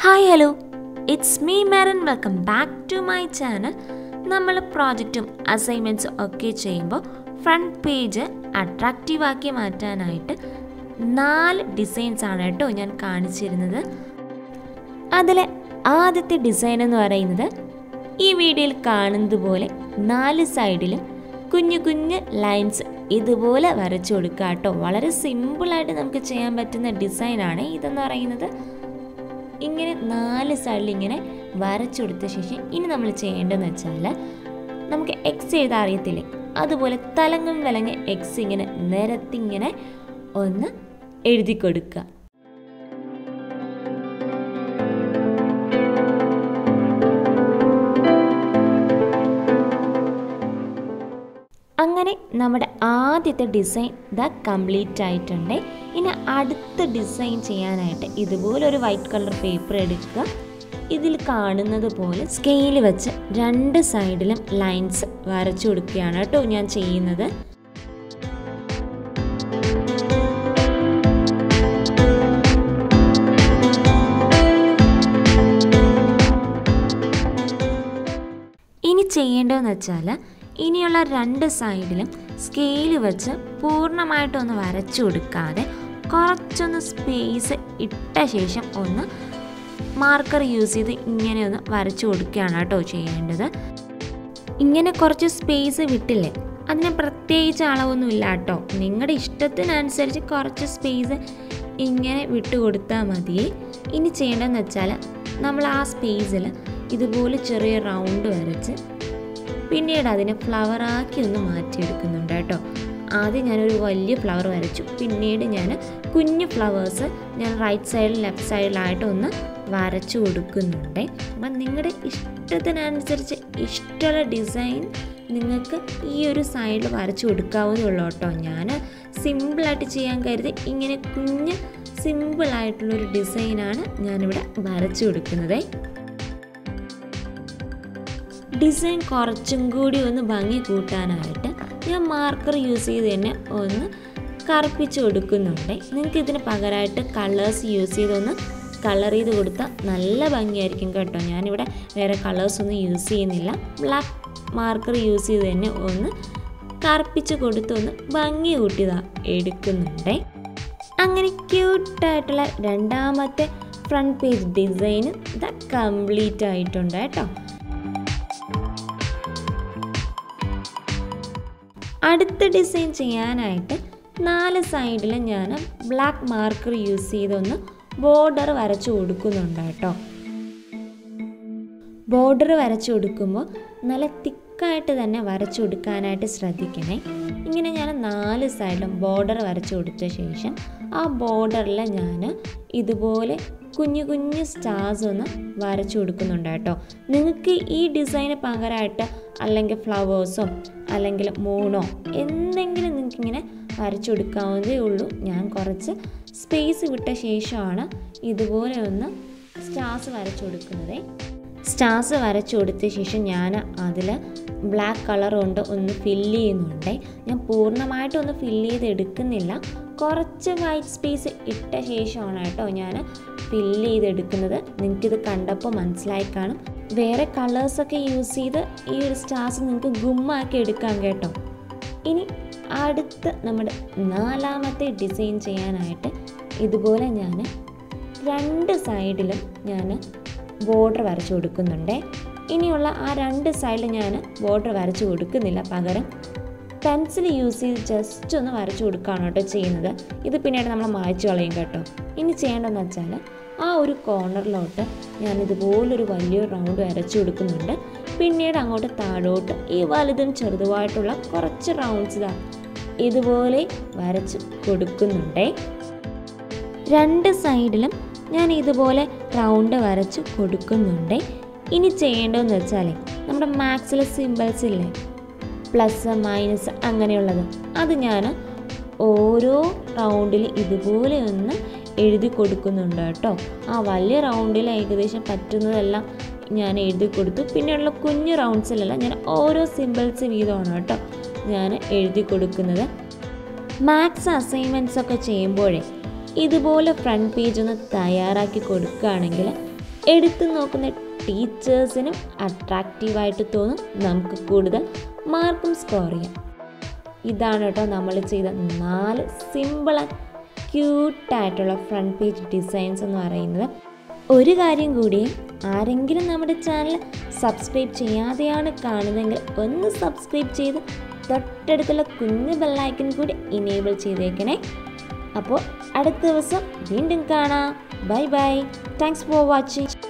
hi hello it's me Maran welcome back to my channel നമ്മൾ പ്രോജക്റ്റും അസൈൻമെൻറ്റ്സും ഒക്കെ ചെയ്യുമ്പോൾ ഫ്രണ്ട് പേജ് അട്രാക്റ്റീവ് ആക്കി മാറ്റാനായിട്ട് നാല് ഡിസൈൻസ് ആണ് കേട്ടോ ഞാൻ കാണിച്ചിരുന്നത് അതിലെ ആദ്യത്തെ ഡിസൈൻ എന്ന് പറയുന്നത് ഈ വീഡിയോയിൽ കാണുന്നത് പോലെ നാല് സൈഡിലും കുഞ്ഞു കുഞ്ഞു ലൈൻസ് ഇതുപോലെ വരച്ചു കൊടുക്കുക കേട്ടോ വളരെ സിമ്പിളായിട്ട് നമുക്ക് ചെയ്യാൻ പറ്റുന്ന ഡിസൈനാണ് ഇതെന്ന് പറയുന്നത് ഇങ്ങനെ നാല് സൈഡിൽ ഇങ്ങനെ വരച്ചു കൊടുത്ത ശേഷം ഇനി നമ്മൾ ചെയ്യേണ്ടതെന്ന് വെച്ചാൽ നമുക്ക് എക്സ് എഴുതാൻ അറിയത്തില്ലേ അതുപോലെ തലങ്ങും വിലങ്ങ് എക്സ് ഇങ്ങനെ നിരത്തിങ്ങനെ ഒന്ന് എഴുതി കൊടുക്കുക അങ്ങനെ നമ്മുടെ ആദ്യത്തെ ഡിസൈൻ ദ കംപ്ലീറ്റ് ആയിട്ടുണ്ട് ഇനി അടുത്ത ഡിസൈൻ ചെയ്യാനായിട്ട് ഇതുപോലെ ഒരു വൈറ്റ് കളർ പേപ്പർ എടുക്കുക ഇതിൽ കാണുന്നത് പോലെ സ്കെയിൽ വെച്ച് രണ്ട് സൈഡിലും ലൈൻസ് വരച്ചു കൊടുക്കുകയാണ് കേട്ടോ ഞാൻ ചെയ്യുന്നത് ഇനി ചെയ്യേണ്ടതെന്ന് വെച്ചാൽ ഇനിയുള്ള രണ്ട് സൈഡിലും സ്കെയിൽ വെച്ച് പൂർണ്ണമായിട്ടൊന്ന് വരച്ചു കൊടുക്കാതെ കുറച്ചൊന്ന് സ്പേസ് ഇട്ട ശേഷം ഒന്ന് മാർക്കർ യൂസ് ചെയ്ത് ഇങ്ങനെ ഒന്ന് വരച്ചു കൊടുക്കുകയാണ് കേട്ടോ ചെയ്യേണ്ടത് ഇങ്ങനെ കുറച്ച് സ്പേസ് വിട്ടില്ലേ അതിന് പ്രത്യേകിച്ച് അളവൊന്നും ഇല്ല കേട്ടോ നിങ്ങളുടെ ഇഷ്ടത്തിനനുസരിച്ച് കുറച്ച് സ്പേസ് ഇങ്ങനെ വിട്ട് കൊടുത്താൽ മതി ഇനി ചെയ്യേണ്ടതെന്ന് വെച്ചാൽ നമ്മൾ ആ സ്പേസിൽ ഇതുപോലെ ചെറിയ റൗണ്ട് വരച്ച് പിന്നീട് അതിനെ ഫ്ലവറാക്കി ഒന്ന് മാറ്റിയെടുക്കുന്നുണ്ട് കേട്ടോ ആദ്യം ഞാനൊരു വലിയ ഫ്ലവർ വരച്ചു പിന്നീട് ഞാൻ കുഞ്ഞു ഫ്ലവേഴ്സ് ഞാൻ റൈറ്റ് സൈഡിൽ ലെഫ്റ്റ് സൈഡിലായിട്ട് ഒന്ന് വരച്ചു കൊടുക്കുന്നുണ്ട് അപ്പം നിങ്ങളുടെ ഇഷ്ടത്തിനനുസരിച്ച് ഇഷ്ടമുള്ള ഡിസൈൻ നിങ്ങൾക്ക് ഈ ഒരു സൈഡിൽ വരച്ചു കൊടുക്കാവുന്നേ ഉള്ളൂ കേട്ടോ ഞാൻ സിമ്പിളായിട്ട് ചെയ്യാൻ കരുതി ഇങ്ങനെ കുഞ്ഞ് സിമ്പിളായിട്ടുള്ളൊരു ഡിസൈനാണ് ഞാനിവിടെ വരച്ചു കൊടുക്കുന്നത് ഡിസൈൻ കുറച്ചും കൂടി ഒന്ന് ഭംഗി കൂട്ടാനായിട്ട് ഞാൻ മാർക്കർ യൂസ് ചെയ്ത് തന്നെ ഒന്ന് കറുപ്പിച്ച് കൊടുക്കുന്നുണ്ട് നിങ്ങൾക്ക് ഇതിന് പകരമായിട്ട് കളേഴ്സ് യൂസ് ചെയ്തൊന്ന് കളർ ചെയ്ത് കൊടുത്താൽ നല്ല ഭംഗിയായിരിക്കും കേട്ടോ ഞാനിവിടെ വേറെ കളേഴ്സ് ഒന്നും യൂസ് ചെയ്യുന്നില്ല ബ്ലാക്ക് മാർക്കർ യൂസ് ചെയ്ത് തന്നെ ഒന്ന് കറുപ്പിച്ച് കൊടുത്ത് ഒന്ന് ഭംഗി കൂട്ടിയതാ എടുക്കുന്നുണ്ട് അങ്ങനെ ക്യൂട്ടായിട്ടുള്ള രണ്ടാമത്തെ ഫ്രണ്ട് പേജ് ഡിസൈൻ ഇത് കംപ്ലീറ്റ് ആയിട്ടുണ്ട് കേട്ടോ അടുത്ത ഡിസൈൻ ചെയ്യാനായിട്ട് നാല് സൈഡിൽ ഞാൻ ബ്ലാക്ക് മാർക്കർ യൂസ് ചെയ്തൊന്ന് ബോർഡർ വരച്ചു കൊടുക്കുന്നുണ്ട് കേട്ടോ ബോർഡർ വരച്ചു കൊടുക്കുമ്പോൾ നല്ല തിക്കായിട്ട് തന്നെ വരച്ചു കൊടുക്കാനായിട്ട് ശ്രദ്ധിക്കണേ ഇങ്ങനെ ഞാൻ നാല് സൈഡിലും ബോർഡർ വരച്ചു കൊടുത്ത ശേഷം ആ ബോർഡറിൽ ഞാൻ ഇതുപോലെ കുഞ്ഞു കുഞ്ഞു സ്റ്റാർസ് ഒന്ന് വരച്ചു കൊടുക്കുന്നുണ്ട് കേട്ടോ നിങ്ങൾക്ക് ഈ ഡിസൈന് പകരമായിട്ട് അല്ലെങ്കിൽ ഫ്ലവേഴ്സോ അല്ലെങ്കിൽ മൂണോ എന്തെങ്കിലും നിങ്ങൾക്ക് ഇങ്ങനെ വരച്ചു കൊടുക്കാവുന്നതേ ഉള്ളൂ ഞാൻ കുറച്ച് സ്പേസ് വിട്ട ശേഷമാണ് ഇതുപോലെ ഒന്ന് സ്റ്റാർസ് വരച്ചു കൊടുക്കുന്നത് സ്റ്റാർസ് വരച്ചു കൊടുത്ത ശേഷം ഞാൻ അതിൽ ബ്ലാക്ക് കളർ കൊണ്ട് ഒന്ന് ഫില്ല് ചെയ്യുന്നുണ്ട് ഞാൻ പൂർണ്ണമായിട്ടൊന്ന് ഫില്ല് ചെയ്ത് എടുക്കുന്നില്ല കുറച്ച് വൈറ്റ് സ്പേസ് ഇട്ട ശേഷമാണ് കേട്ടോ ഞാൻ ഫില്ല് ചെയ്തെടുക്കുന്നത് നിങ്ങൾക്കിത് കണ്ടപ്പോൾ മനസ്സിലായി കാണും വേറെ കളേഴ്സൊക്കെ യൂസ് ചെയ്ത് ഈ ഒരു സ്റ്റാർസ് നിങ്ങൾക്ക് ഗുമ്മാക്കി എടുക്കാം കേട്ടോ ഇനി അടുത്ത നമ്മുടെ നാലാമത്തെ ഡിസൈൻ ചെയ്യാനായിട്ട് ഇതുപോലെ ഞാൻ രണ്ട് സൈഡിലും ഞാൻ ബോർഡർ വരച്ചു കൊടുക്കുന്നുണ്ട് ഇനിയുള്ള ആ രണ്ട് സൈഡിൽ ഞാൻ ബോർഡർ വരച്ചു കൊടുക്കുന്നില്ല പകരം പെൻസിൽ യൂസ് ചെയ്ത് ജസ്റ്റ് ഒന്ന് വരച്ചു കൊടുക്കുകയാണ് കേട്ടോ ചെയ്യുന്നത് ഇത് പിന്നീട് നമ്മൾ മായ്ച്ചു കളയും കേട്ടോ ഇനി ചെയ്യേണ്ടതെന്ന് വെച്ചാൽ ആ ഒരു കോർണറിലോട്ട് ഞാൻ ഇതുപോലൊരു വലിയൊരു റൗണ്ട് വരച്ചു കൊടുക്കുന്നുണ്ട് പിന്നീട് അങ്ങോട്ട് താഴോട്ട് ഈ വലുതും ചെറുതുമായിട്ടുള്ള കുറച്ച് റൗണ്ട്സ് ഇതാ ഇതുപോലെ വരച്ച് കൊടുക്കുന്നുണ്ടേ രണ്ട് സൈഡിലും ഞാൻ ഇതുപോലെ റൗണ്ട് വരച്ച് കൊടുക്കുന്നുണ്ട് ഇനി ചെയ്യേണ്ടതെന്ന് വെച്ചാൽ നമ്മുടെ മാക്സിലെ സിമ്പിൾസ് ഇല്ലേ പ്ലസ് മൈനസ് അങ്ങനെയുള്ളത് അത് ഞാൻ ഓരോ റൗണ്ടിൽ ഇതുപോലെ ഒന്ന് എഴുതി കൊടുക്കുന്നുണ്ട് കേട്ടോ ആ വലിയ റൗണ്ടിൽ ഏകദേശം പറ്റുന്നതെല്ലാം ഞാൻ എഴുതി കൊടുത്തു പിന്നെയുള്ള കുഞ്ഞു റൗണ്ട്സിലെല്ലാം ഞാൻ ഓരോ സിമ്പിൾസ് വീതമാണ് കേട്ടോ ഞാൻ എഴുതി കൊടുക്കുന്നത് മാത്സ് അസൈൻമെൻറ്റ്സ് ഒക്കെ ചെയ്യുമ്പോഴേ ഇതുപോലെ ഫ്രണ്ട് പേജ് ഒന്ന് തയ്യാറാക്കി കൊടുക്കുകയാണെങ്കിൽ എടുത്തു നോക്കുന്ന ടീച്ചേഴ്സിനും അട്രാക്റ്റീവായിട്ട് തോന്നും നമുക്ക് കൂടുതൽ മാർക്കും സ്കോർ ചെയ്യാം ഇതാണ് കേട്ടോ നമ്മൾ ചെയ്ത നാല് സിമ്പിൾ ആൻഡ് ക്യൂട്ടായിട്ടുള്ള ഫ്രണ്ട് പേജ് ഡിസൈൻസ് എന്ന് പറയുന്നത് ഒരു കാര്യം കൂടി ആരെങ്കിലും നമ്മുടെ ചാനൽ സബ്സ്ക്രൈബ് ചെയ്യാതെയാണ് കാണുന്നതെങ്കിൽ ഒന്ന് സബ്സ്ക്രൈബ് ചെയ്ത് തൊട്ടടുത്തുള്ള കുഞ്ഞു ബെല്ലൈക്കൻ കൂടി ഇനേബിൾ ചെയ്തേക്കണേ അപ്പോൾ അടുത്ത ദിവസം വീണ്ടും കാണാം bye bye thanks for watching